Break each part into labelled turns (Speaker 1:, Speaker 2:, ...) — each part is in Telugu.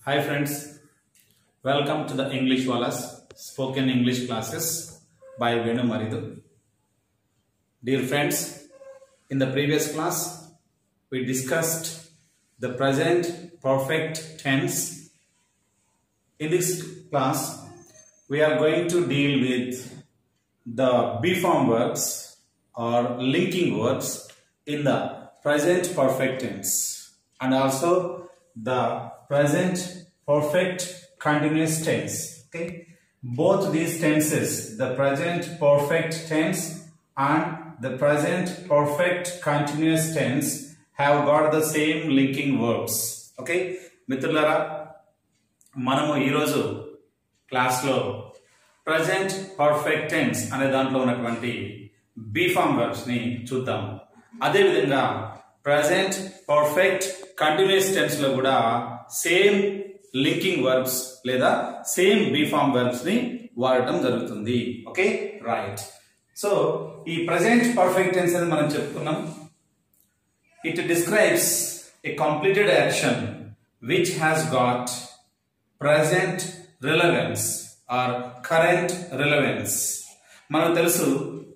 Speaker 1: Hi friends, welcome to the English Wallace spoken English classes by Venu Maridu. Dear friends, in the previous class we discussed the present perfect tense. In this class we are going to deal with the be form verbs or linking verbs in the present perfect tense and also the present perfect continuous tense okay both these tenses the present perfect tense and the present perfect continuous tense have got the same linking verbs okay మిత్రులారా మనము ఈరోజు క్లాస్లో ప్రజెంట్ పర్ఫెక్ట్ టెన్స్ అనే దాంట్లో ఉన్నటువంటి బీఫామ్ వర్బ్స్ ని చూద్దాం అదేవిధంగా ప్రజెంట్ పర్ఫెక్ట్ కంటిన్యూస్ టెన్స్ లో కూడా సేమ్ లింకింగ్ వర్బ్స్ లేదా సేమ్ బీఫామ్ వర్బ్స్ ని వాడటం జరుగుతుంది ఓకే రైట్ సో ఈ ప్రజెంట్ పర్ఫెక్ట్ టెన్స్ అని మనం చెప్పుకున్నాం it describes a completed action which has got present relevance or current relevance మనకు తెలుసు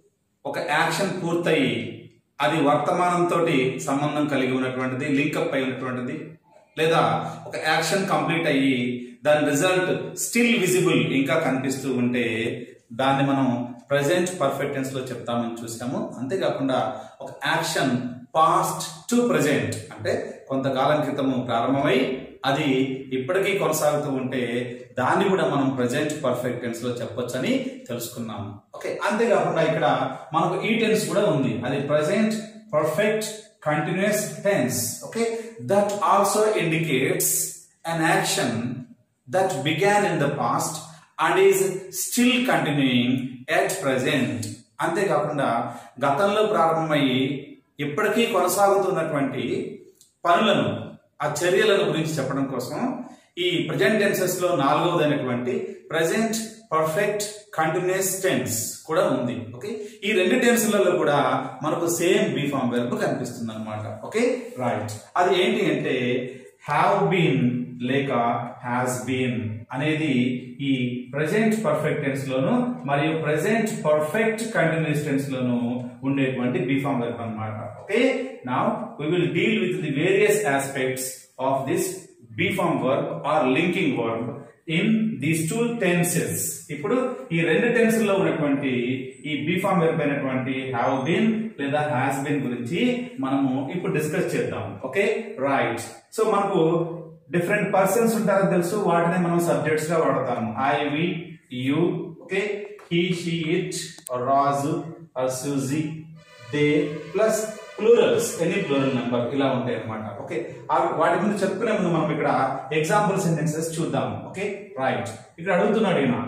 Speaker 1: ఒక యాక్షన్ పూర్తయి అది వర్తమానంతో సంబంధం కలిగి ఉన్నటువంటిది లింకప్ అయి ఉన్నటువంటిది లేదా ఒక యాక్షన్ కంప్లీట్ అయ్యి దాని రిజల్ట్ స్టిల్ విజిబుల్ ఇంకా కనిపిస్తూ ఉంటే దాన్ని మనం ప్రజెంట్ పర్ఫెక్ట్ టెన్స్ లో చెప్తామని చూసాము అంతేకాకుండా ఒక యాక్షన్ పాస్ట్ టు ప్రజెంట్ అంటే కొంతకాలం క్రితము ప్రారంభమై అది ఇప్పటికీ కొనసాగుతూ ఉంటే దాన్ని కూడా మనం ప్రజెంట్ పర్ఫెక్ట్ టెన్స్ లో చెప్పొచ్చని తెలుసుకున్నాం ఓకే అంతేకాకుండా ఇక్కడ మనకు ఈ టెన్స్ కూడా ఉంది అది present perfect continuous tense okay that also indicates an action that began in the past and is still continuing at present అంతేకాకుండా గతంలో ప్రారంభమయ్యి ఇప్పటికీ కొనసాగుతున్నటువంటి పనులను ఆ చర్యలను గురించి చెప్పడం కోసం ఈ ప్రజెంట్ టెన్సెస్ లో నాలుగవదైనటువంటి ప్రజెంట్ పర్ఫెక్ట్ కంటిన్యూస్ టెన్స్ కూడా ఉంది ఓకే ఈ రెండు టెన్స్లలో కూడా మనకు సేమ్ బీ ఫామ్ వెర్బ్ కనిపిస్తుంది అనమాట ఓకే రైట్ అది ఏంటి అంటే హ్యావ్ బీన్ లేక హ్యాస్ బీన్ అనేది ఈ ప్రజెంట్ పర్ఫెక్ట్ టెన్స్ లోను మరియు ప్రజెంట్ పర్ఫెక్ట్ కంటిన్యూస్ టెన్స్ లోను ఉండేటువంటి బీఫామ్ వెర్బ్ అనమాట okay now we will deal with the various aspects of this be form verb or linking verb in these two tenses ఇప్పుడు ఈ రెండు టెన్స్ లో ఉన్నటువంటి ఈ బీఫామ్ వెర్బ్ అయినటువంటి హ్యావ్ బీన్ లేదా హ్యాస్ బీన్ గురించి మనము ఇప్పుడు డిస్కస్ చేద్దాం ఓకే రైట్ సో మనకు డిఫరెంట్ పర్సన్స్ ఉంటారని తెలుసు వాటిని మనం సబ్జెక్ట్స్ గా వాడతాము I we you okay he she it Raju or Susie they plus plurals any plural number ఇలా ఉంటాయి అన్నమాట ఓకే వాటి ముందు చెప్పుకునే ముందు మనం ఇక్కడ ఎగ్జాంపుల్ సెంటెన్సెస్ చూద్దాం ఓకే రైట్ ఇక్కడ అడుగుతున్నాడు ఈయన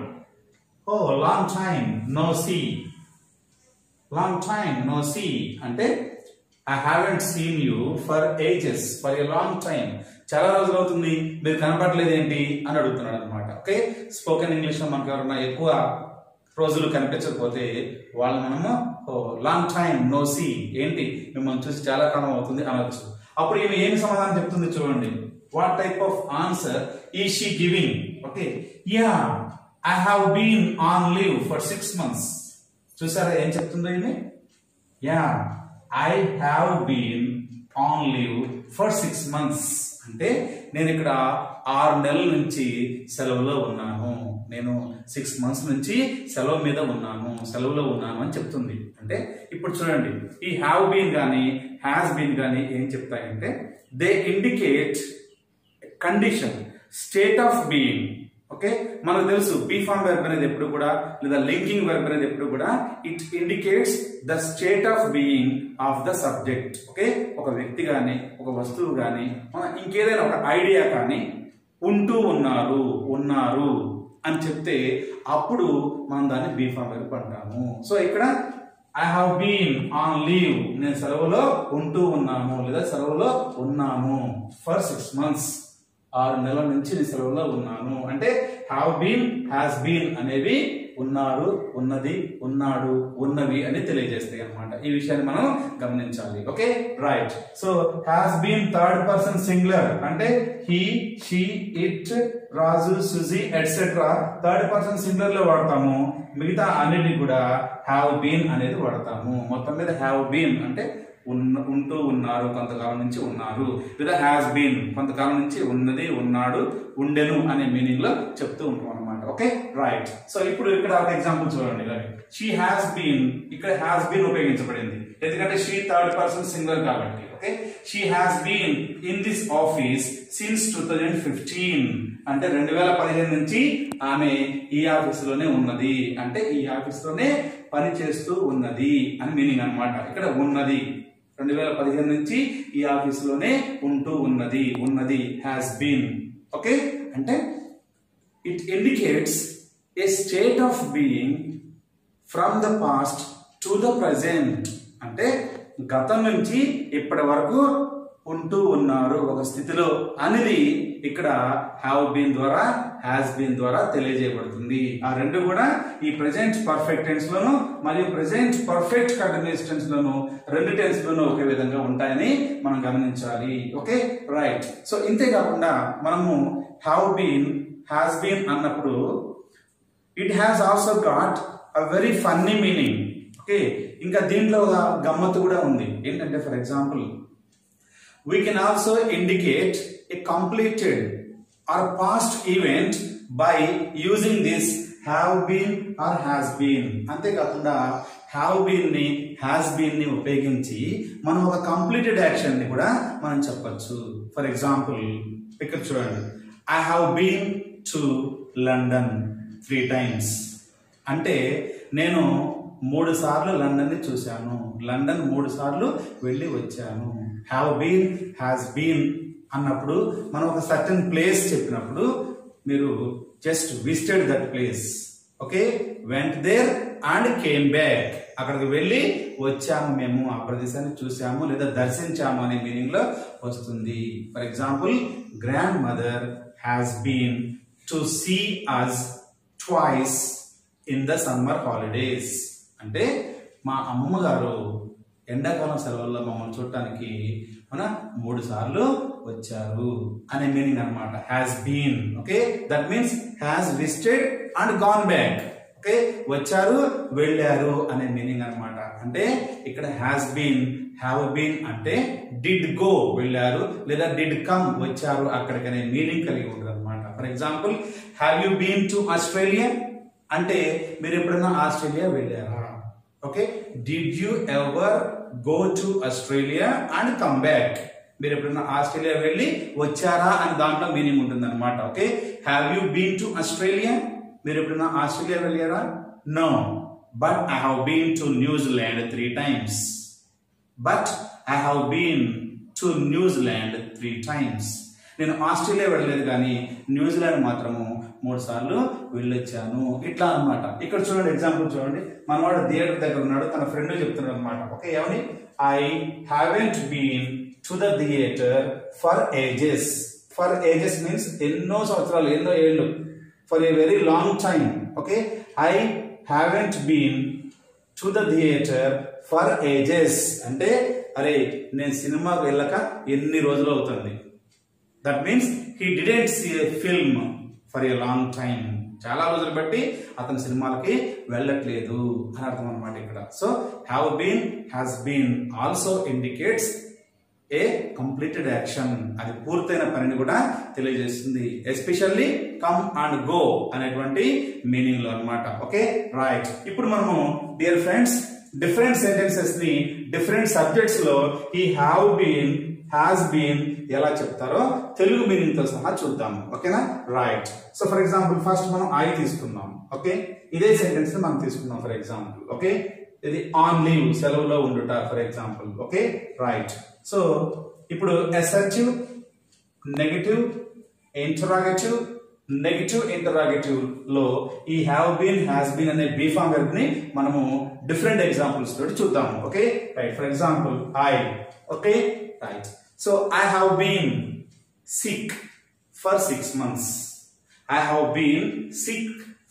Speaker 1: oh long time no see long time no see అంటే I haven't seen you for ages for a long time చాలా రోజులు అవుతుంది మీరు కనపడలేదు ఏంటి అని అడుగుతున్నాడు అనమాట ఓకే స్పోకెన్ ఇంగ్లీష్ లో మనకు ఎవరన్నా ఎక్కువ రోజులు కనిపించకపోతే వాళ్ళు మనము లాంగ్ టైం నో సీ ఏంటి మిమ్మల్ని చూసి చాలా కాలం అవుతుంది అనొచ్చు అప్పుడు ఈమె ఏమి సమాధానం చెప్తుంది చూడండి వాట్ టైప్ ఆఫ్ ఆన్సర్ ఈ she giving okay yeah I have been on leave for six months చూసారా ఏం చెప్తుందో ఈమె yeah I have been on leave for six months అంటే నేను ఇక్కడ ఆరు నెలల నుంచి సెలవులో ఉన్నాను నేను సిక్స్ మంత్స్ నుంచి సెలవు మీద ఉన్నాను సెలవులో ఉన్నాను అని చెప్తుంది అంటే ఇప్పుడు చూడండి ఈ హ్యావ్ బీన్ కానీ హ్యాస్ బీన్ కానీ ఏం చెప్తాయంటే they indicate condition state of being okay మనకు తెలుసు బీ ఫామ్ వెర్బ్ అనేది ఎప్పుడు కూడా లేదా లింకింగ్ వెర్బ్ అనేది ఎప్పుడు కూడా it indicates the state of being of the subject okay ఒక వ్యక్తి కానీ ఒక వస్తువు కానీ ఇంకేదైనా ఒక ఐడియా కానీ ఉంటూ ఉన్నారు ఉన్నారు అని చెప్తే అప్పుడు మనం దాన్ని బీ ఫామ్ వెర్బ్ అంటాము సో ఇక్కడ I have been on leave నేను సెలవులో ఉంటూ ఉన్నాను లేదా సెలవులో ఉన్నాను ఫర్ సిక్స్ మంత్స్ ఆరు నెలల నుంచి నేను సెలవులో ఉన్నాను అంటే హ్యావ్ బీన్ హ్యాస్ బీన్ అనేవి ఉన్నారు ఉన్నది ఉన్నాడు ఉన్నవి అని తెలియజేస్తాయి అన్నమాట ఈ విషయాన్ని మనం గమనించాలి okay right so has been third person singular అంటే he she it Raju Susie etcetera third person singular లో వాడతాము మిగతా అన్నిటిని కూడా హ్యావ్ బీన్ అనేది వాడతాము మొత్తం మీద హ్యావ్ బీన్ అంటే ఉన్న ఉంటూ ఉన్నారు కొంతకాలం నుంచి ఉన్నారు లేదా హ్యాస్ బీన్ కొంతకాలం నుంచి ఉన్నది ఉన్నాడు ఉండెను అనే మీనింగ్ లో చెప్తూ ఉంటాం అనమాట ఓకే రైట్ సో ఇప్పుడు ఇక్కడ ఒక ఎగ్జాంపుల్ చూడండి షీ హ్యాస్ బీన్ ఇక్కడ హ్యాస్ బీన్ ఉపయోగించబడింది ఎందుకంటే షీ థర్డ్ పర్సన్ సింగర్ కాబట్టి okay she has been in this office since two thousand fifteen అంటే రెండు వేల పదిహేను నుంచి ఆమె ఈ ఆఫీస్ లోనే ఉన్నది అంటే ఈ ఆఫీస్ లోనే పని చేస్తూ ఉన్నది అని మీనింగ్ అన్నమాట ఇక్కడ ఉన్నది రెండు వేల పదిహేను నుంచి ఈ ఆఫీస్ లోనే ఉంటూ ఉన్నది ఉన్నది హ్యాస్ బీన్ ఓకే అంటే it indicates a state of being from the past to the present అంటే గతం నుంచి ఇప్పటి వరకు ఉంటూ ఉన్నారు ఒక స్థితిలో అనేది ఇక్కడ హ్యావ్ బీన్ ద్వారా హ్యాస్ బీన్ ద్వారా తెలియజేయబడుతుంది ఆ రెండు కూడా ఈ ప్రెజెంట్ పర్ఫెక్ట్ టెన్స్ లోను మరియు ప్రెజెంట్ పర్ఫెక్ట్ కంటిన్యూస్ టెన్స్ లోను రెండు టెన్స్ లోను ఒకే విధంగా ఉంటాయని మనం గమనించాలి ఓకే రైట్ సో ఇంతే కాకుండా మనము హ్యావ్ బీన్ హ్యాస్ బీన్ అన్నప్పుడు it has also got a very funny meaning okay ఇంకా దీంట్లో ఒక గమ్మత్తు కూడా ఉంది ఏంటంటే for example we can also indicate a completed or past event by using this have been or has been అంతేకాకుండా హ్యావ్ బీన్ ని హ్యాస్ బీన్ ని ఉపయోగించి మనం ఒక కంప్లీటెడ్ యాక్షన్ ని కూడా మనం చెప్పొచ్చు ఫర్ ఎగ్జాంపుల్ ఇక్కడ చూడండి I have been to London three times అంటే నేను మూడు సార్లు లండన్ ని చూశాను లండన్ మూడు సార్లు వెళ్ళి వచ్చాను హ్యావ్ బీన్ హ్యాస్ బీన్ అన్నప్పుడు మనం ఒక సర్టన్ ప్లేస్ చెప్పినప్పుడు మీరు just visited that place okay went there and came back అక్కడికి వెళ్ళి వచ్చాము మేము ఆ ప్రదేశాన్ని చూసాము లేదా దర్శించాము అనే మీనింగ్ లో వస్తుంది for example grandmother has been to see us twice in the summer holidays అంటే మా అమ్మమ్మ గారు ఎండాకాలం సెలవుల్లో మమ్మల్ని చూడటానికి మన మూడు సార్లు వచ్చారు అనే మీనింగ్ అనమాట has been okay that means has visited and gone back okay వచ్చారు వెళ్ళారు అనే మీనింగ్ అన్నమాట అంటే ఇక్కడ హ్యాస్ బీన్ హ్యావ్ బీన్ అంటే డిడ్ గో వెళ్ళారు లేదా డిడ్ కమ్ వచ్చారు అక్కడికి అనే మీనింగ్ కలిగి ఉంటుంది అనమాట for example have you been to Australia అంటే మీరు ఎప్పుడైనా ఆస్ట్రేలియా వెళ్ళారా okay did you ever go to Australia and come back మీరు ఎప్పుడైనా ఆస్ట్రేలియా వెళ్ళి వచ్చారా అని దాంట్లో మీనింగ్ ఉంటుంది అనమాట okay have you been to Australia మీరు ఎప్పుడైనా ఆస్ట్రేలియా వెళ్ళారా no but I have been to New Zealand three times but I have been to New Zealand three times నేను ఆస్ట్రేలియా వెళ్ళలేదు కానీ న్యూజిలాండ్ మాత్రము మూడు సార్లు వెళ్ళొచ్చాను ఇట్లా అన్నమాట ఇక్కడ చూడండి ఎగ్జాంపుల్ చూడండి మనవాడు థియేటర్ దగ్గర ఉన్నాడు తన ఫ్రెండ్ చెప్తున్నాడు అనమాట ఓకే ఏమని I haven't been to the theatre for ages for ages means ఎన్నో సంవత్సరాలు ఎన్నో ఏళ్ళు for a very long time okay I haven't been to the theatre for ages అంటే అరే నేను సినిమాకి వెళ్ళక ఎన్ని రోజులు అవుతుంది that means he didn't see a film for a long time చాలా రోజులు బట్టి అతను సినిమాలకి వెళ్ళట్లేదు అని అర్థం అనమాట ఇక్కడ so have been has been also indicates a completed action అది పూర్తయిన పనిని కూడా తెలియజేస్తుంది ఎస్పెషల్లీ కమ్ అండ్ గో అనేటువంటి మీనింగ్ లో అనమాట ఓకే రైట్ ఇప్పుడు మనము డియర్ ఫ్రెండ్స్ డిఫరెంట్ సెంటెన్సెస్ ని డిఫరెంట్ సబ్జెక్ట్స్ లో ఈ హ్యావ్ బీన్ హ్యాస్ బీన్ ఎలా చెప్తారో తెలుగు మీనింగ్ తో సహా చూద్దాం ఓకేనా right so for example first మనం ఐ తీసుకుందాం ఓకే ఇదే సెంటెన్స్ మనం తీసుకుందాం ఫర్ ఎగ్జాంపుల్ ఓకే ఇది ఆన్ లీవ్ సెలవులో ఉండుట for example okay right so ఇప్పుడు assertive negative interrogative negative interrogative లో ఈ హ్యావ్ బీన్ హ్యాస్ బీన్ అనే బీ ఫామ్ వెర్బ్ ని మనము డిఫరెంట్ ఎగ్జాంపుల్స్ తోటి చూద్దాము okay right for example I okay right so I have been sick for six months I have been sick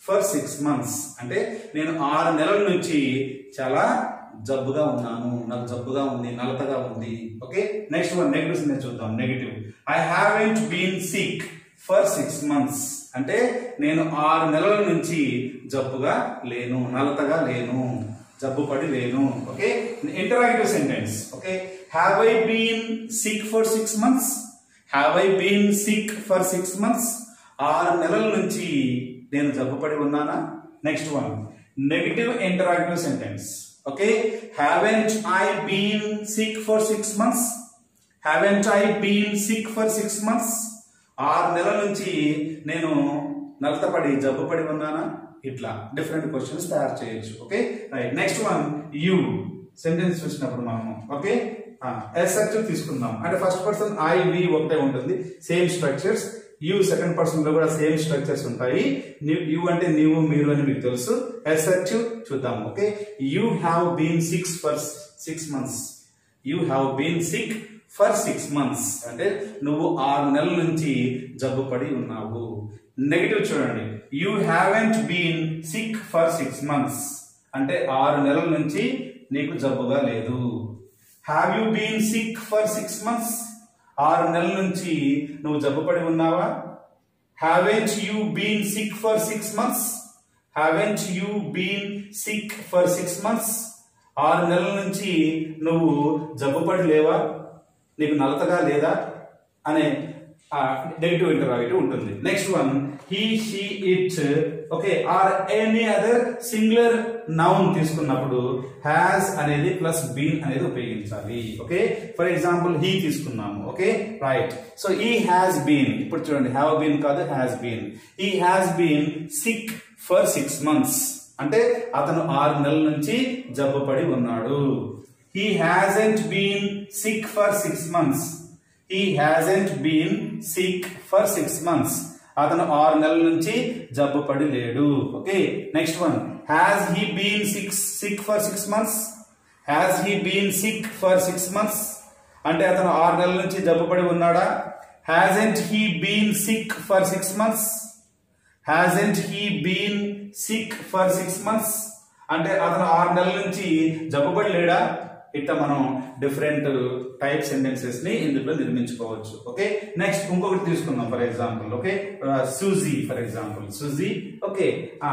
Speaker 1: for six months అంటే నేను ఆరు నెలల నుంచి చాలా జబ్బుగా ఉన్నాను నాకు జబ్బుగా ఉంది నలతగా ఉంది ఓకే నెక్స్ట్ వన్ నెగిటివ్స్ నేను చూద్దాం negative I haven't been sick for six months అంటే నేను ఆరు నెలల నుంచి జబ్బుగా లేను నలతగా లేను జబ్బు పడి లేను okay interactive sentence okay have I been sick for six months have I been sick for six months ఆరు నెలల నుంచి నేను జబ్బుపడి ఉన్నానా next one negative interactive sentence okay haven't I been sick for six months haven't I been sick for six months ఆరు నెలల నుంచి నేను నలతపడి జబ్బుపడి ఉన్నానా ఇట్లా డిఫరెంట్ క్వశ్చన్స్ తయారు చేయొచ్చు okay right next one you sentence చూసినప్పుడు మనము ఓకే ఎస్ఎక్టివ్ తీసుకుందాం అంటే ఫస్ట్ పర్సన్ ఐ వి ఒకటే ఉంటుంది same structures you second person లో కూడా సేమ్ స్ట్రక్చర్స్ ఉంటాయి యూ అంటే నీవు మీరు అని మీకు తెలుసు ఎస్ఎక్టివ్ చూద్దాం okay you have been six for six months you have been sick for six months అంటే నువ్వు ఆరు నెలల నుంచి జబ్బు పడి ఉన్నావు నెగిటివ్ చూడండి you haven't been sick for six months అంటే ఆరు నెలల నుంచి నీకు జబ్బుగా లేదు have you been sick for six months ఆరు నెలల నుంచి నువ్వు జబ్బు పడి ఉన్నావా haven't you been sick for six months haven't you been sick for six months ఆరు నెలల నుంచి నువ్వు జబ్బుపడి లేవా నీకు నలతగా లేదా అనే నెగిటివ్ ఇంటరాగేటివ్ ఉంటుంది next one he she it okay or any other singular noun తీసుకున్నప్పుడు హ్యాస్ అనేది ప్లస్ బీన్ అనేది ఉపయోగించాలి ఓకే ఫర్ ఎగ్జాంపుల్ హీ తీసుకున్నాము ఓకే రైట్ సో ఈ హ్యాస్ బీన్ ఇప్పుడు చూడండి హ్యావ్ బీన్ కాదు హ్యాస్ బీన్ ఈ has been sick for six months అంటే అతను ఆరు నెలల నుంచి జబ్బుపడి ఉన్నాడు he hasn't been sick for six months he hasn't been sick for six months అతను ఆరు నెలల నుంచి జబ్బు పడి లేడు okay next one has he been six sick for six months has he been sick for six months అంటే అతను ఆరు నెలల నుంచి జబ్బు పడి ఉన్నాడా hasn't he been sick for six months hasn't he been sick for six months అంటే అతను ఆరు నెలల నుంచి జబ్బుపడి లేడా ఇట్లా మనం డిఫరెంట్ టైప్ సెంటెన్సెస్ ని ఇందులో నిర్మించుకోవచ్చు ఓకే నెక్స్ట్ ఇంకొకటి తీసుకుందాం for example okay Susie for example Susie okay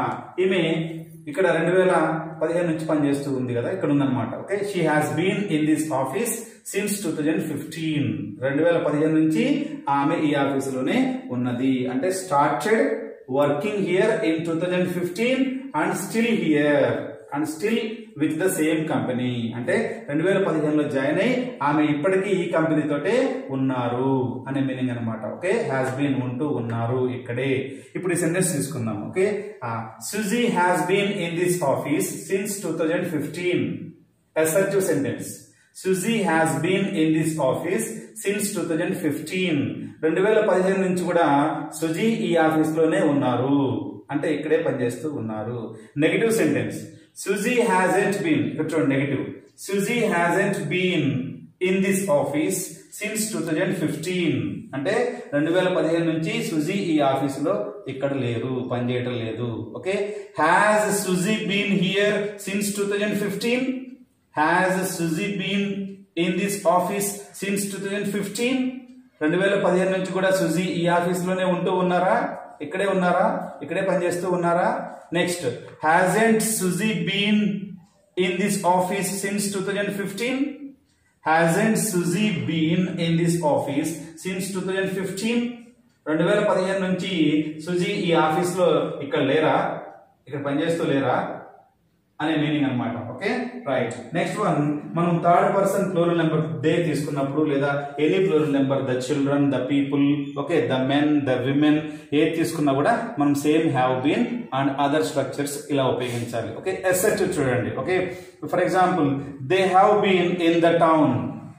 Speaker 1: ఈమె ఇక్కడ రెండు వేల పదిహేను నుంచి పనిచేస్తూ ఉంది కదా ఇక్కడ ఉందన్నమాట okay she has been in this office since two thousand fifteen రెండు వేల పదిహేను నుంచి ఆమె ఈ ఆఫీస్ లోనే ఉన్నది అంటే started working here in two thousand fifteen and still here and still with the same company అంటే రెండు వేల పదిహేనులో జాయిన్ అయ్యి ఆమె ఇప్పటికీ ఈ కంపెనీ తోటే ఉన్నారు అనే మీనింగ్ అనమాట ఓకే హ్యాస్ బీన్ ఉంటూ ఉన్నారు ఇక్కడే ఇప్పుడు ఈ సెంటెన్స్ తీసుకుందాం okay Susie has been in this office since two thousand fifteen assertive sentence Susie has been in this office since two thousand fifteen రెండు వేల పదిహేను నుంచి కూడా సుజీ ఈ ఆఫీస్ లోనే ఉన్నారు అంటే ఇక్కడే పనిచేస్తూ ఉన్నారు negative sentence Susie hasn't been ఇక్కడ చూడండి negative Susie hasn't been in this office since two thousand fifteen అంటే రెండు వేల పదిహేను నుంచి సుజీ ఈ ఆఫీస్ లో ఇక్కడ లేరు పనిచేయటం లేదు okay has Susie been here since two thousand fifteen has Susie been in this office since two thousand fifteen రెండు వేల పదిహేను నుంచి కూడా సుజీ ఈ ఆఫీస్ లోనే ఉంటూ ఉన్నారా ఇక్కడే ఉన్నారా ఇక్కడే పనిచేస్తూ ఉన్నారా next hasn't Susie been in this office since two thousand fifteen hasn't Susie been in this office since two thousand fifteen రెండు వేల పదిహేను నుంచి సుజీ ఈ ఆఫీస్ లో ఇక్కడ లేరా ఇక్కడ పనిచేస్తూ లేరా అనే మీనింగ్ అనమాట ఓకే రైట్ నెక్స్ట్ వన్ మనం third person plural number they తీసుకున్నప్పుడు లేదా any plural number the children the people okay the men the women ఏది తీసుకున్నా కూడా మనం same have been and other structures ఇలా ఉపయోగించాలి ఓకే ఎస్ఎట్ చూడండి okay for example they have been in the town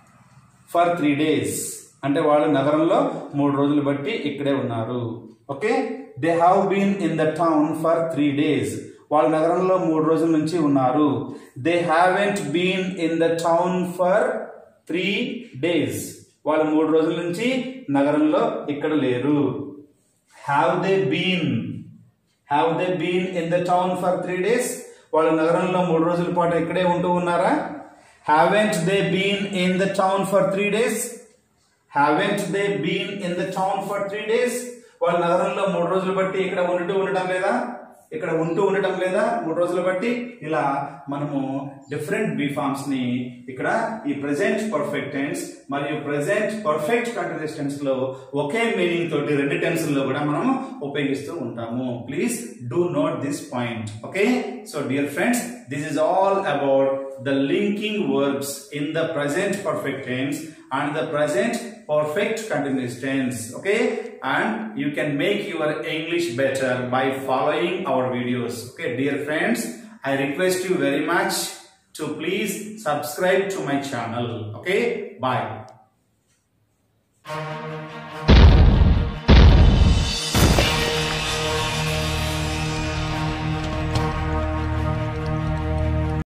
Speaker 1: for three days అంటే వాళ్ళు నగరంలో మూడు రోజులు బట్టి ఇక్కడే ఉన్నారు okay they have been in the town for three days వాళ్ళు నగరంలో మూడు రోజుల నుంచి ఉన్నారు they haven't been in the town for three days వాళ్ళు మూడు రోజుల నుంచి నగరంలో ఇక్కడ లేరు have they been have they been in the town for three days వాళ్ళు నగరంలో మూడు రోజుల పాటు ఇక్కడే ఉంటూ ఉన్నారా haven't they been in the town for three days haven't they been in the town for three days వాళ్ళు నగరంలో మూడు రోజులు బట్టి ఇక్కడ ఉంటూ ఉండటం లేదా ఇక్కడ ఉంటూ ఉండటం లేదా మూడు రోజులు బట్టి ఇలా మనము డిఫరెంట్ బీ ఫార్మ్స్ ని ఇక్కడ ఈ ప్రెసెంట్ పర్ఫెక్ట్ టెన్స్ మరియు ప్రెసెంట్ పర్ఫెక్ట్ కంటిన్యూస్ టెన్స్ లో ఒకే మీనింగ్ తోటి రెండు టెన్స్ లో కూడా మనం ఉపయోగిస్తూ ఉంటాము please do note this point okay so dear friends this is all about the linking verbs in the present perfect tense and the present perfect continuous tense okay and you can make your english better by following our videos okay dear friends i request you very much to please subscribe to my channel okay bye